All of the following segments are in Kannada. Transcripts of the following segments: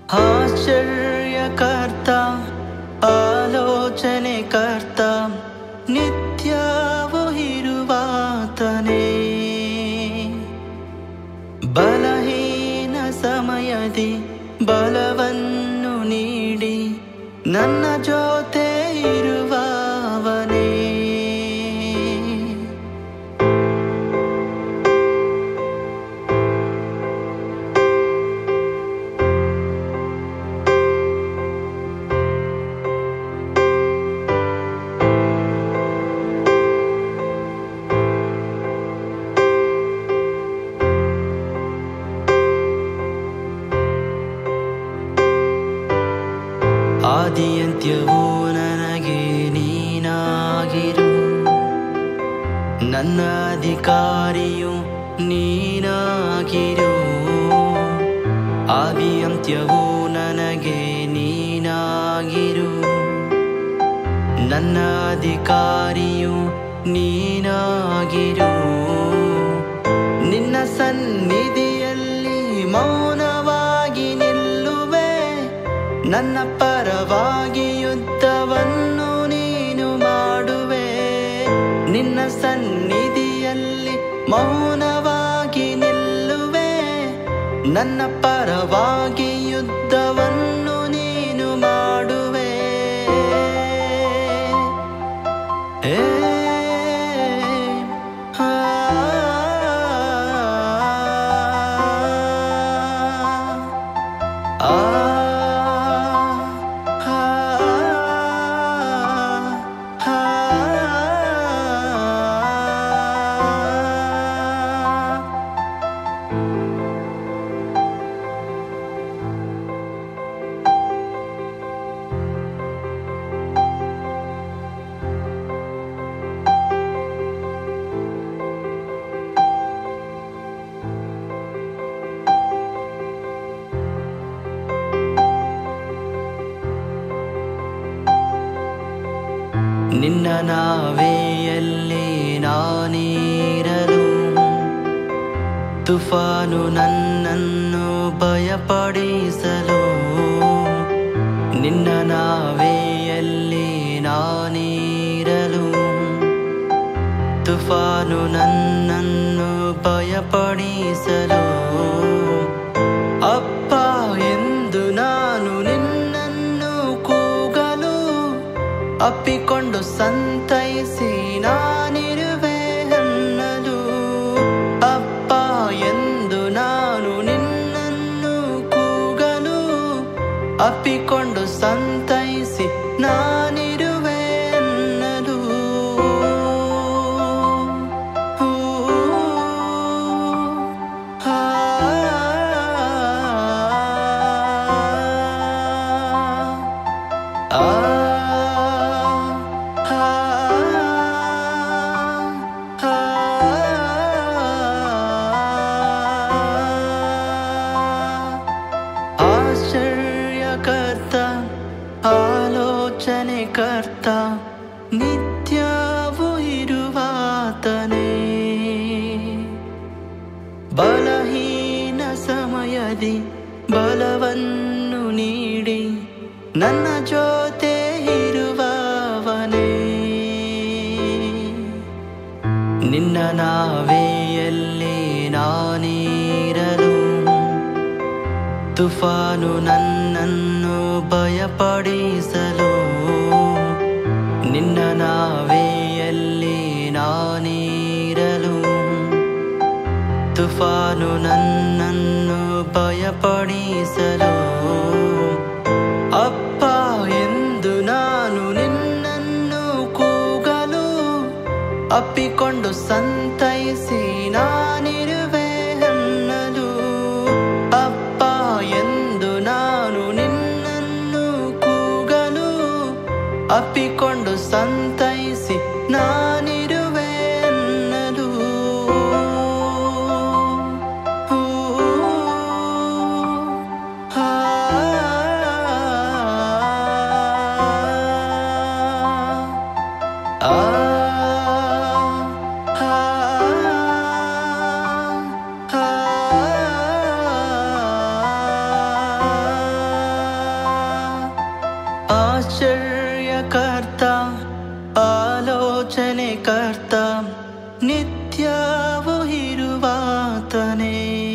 ಆಶ್ಚರ್ಯಕರ್ತ ಆಲೋಚನೆ ಕರ್ತ ನಿತ್ಯವೂ ಇರುವಾತನೇ ಬಲಹೀನ ಸಮಯದಿ ಬಲವನ್ನು ನೀಡಿ ನನ್ನ ಜೊತೆ ಇರುವವನೇ ಆದಿಯಂತ್ಯವೂ ನನಗೆ ನೀನಾಗಿರು ನನ್ನ ಅಧಿಕಾರಿಯು ನೀನಾಗಿರು ಆದಿಯಂತ್ಯವೂ ನನಗೆ ನೀನಾಗಿರು ನನ್ನ ಅಧಿಕಾರಿಯು ನೀನಾಗಿರು ನಿನ್ನ ಸನ್ನಿಧಿಯಲ್ಲಿ ಮೌನವಾಗಿ ನಿಲ್ಲುವೆ ನನ್ನ ಪರವಾಗಿ ಯುದ್ಧವನ್ನು ನೀನು ಮಾಡುವೆ ನಿನ್ನ ಸನ್ನಿಧಿಯಲ್ಲಿ ಮೌನವಾಗಿ ನಿಲ್ಲುವೆ ನನ್ನ ಪರವಾಗಿ ಯುದ್ಧವನ್ನು ನೀನು ಮಾಡುವೆ ಏ ಆ, ಆ, ಆ, ಆ. ನಿನ್ನ ನಾವೆಯಲ್ಲಿ ನಾನೀರಲು ತುಫಾನು ನನ್ನನ್ನು ಭಯಪಡಿಸಲು ನಿನ್ನ ನಾವೆಯಲ್ಲಿ ನಾನೀರಲು ತುಫಾನು ನನ್ನನ್ನು ಭಯಪಡಿಸಲು ಅಪ್ಪ ಎಂದು ನಾನು ನಿನ್ನನ್ನು ಕೂಗಲು ಅಪ್ಪಿಕೊಂಡು ಸಂತೈಸಿ ನಾನಿರುವೆ ಅನ್ನಲು ಅಪ್ಪ ಎಂದು ನಾನು ನಿನ್ನನ್ನು ಕೂಗಲು ಅಪ್ಪಿಕೊಂಡು ಸಂತೈಸಿ ನಾನಿರುವೆ ಅನ್ನಲು ಊ, ಆ, ಆ, ಆ, ಆ, ಆಶ್ಚರ್ಯಕರ್ತ ಆಲೋಚನೆ ಕರ್ತ ನಿತ್ಯವೂ ಇರುವಾತನೇ ಬಲಹೀನ ಸಮಯದಿ ಬಲವನ್ನು ನೀಡಿ ನನ್ನ ಜೊತೆ ಇರುವವನೇ ನಿನ್ನ ನಾವೆಯಲ್ಲಿ ನಾನೀರಲು ತುಫಾನು ನನ್ನನ್ನು ಭಯಪಡಿಸಲು ನಿನ್ನ ನಾವೆಯಲ್ಲಿ ನಾನೀರಲು ತುಫಾನು ನನ್ನನ್ನು ಭಯಪಡಿಸಲು ಅಪ್ಪ ಎಂದು ನಾನು ನಿನ್ನನ್ನು ಕೂಗಲು ಅಪ್ಪಿಕೊಂಡು ಸಂತೈಸಿ ನಾನಿರುವೆ ಅನ್ನಲು ಅಪ್ಪ ಎಂದು ನಾನು ನಿನ್ನನ್ನು ಕೂಗಲು ಅಪ್ಪಿಕೊಂಡು ಸಂತೈಸಿ ನಾನಿರುವೆ ಅನ್ನಲು ಊ, ಆ, ಆ, ಆ, ಆ, ಆ. ಕರ್ತ ನಿತ್ಯವೂ ಇರುವಾತನೇ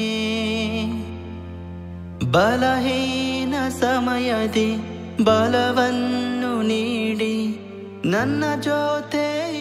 ಬಲಹೀನ ಸಮಯದಿ ಬಲವನ್ನು ನೀಡಿ ನನ್ನ ಜೊತೆ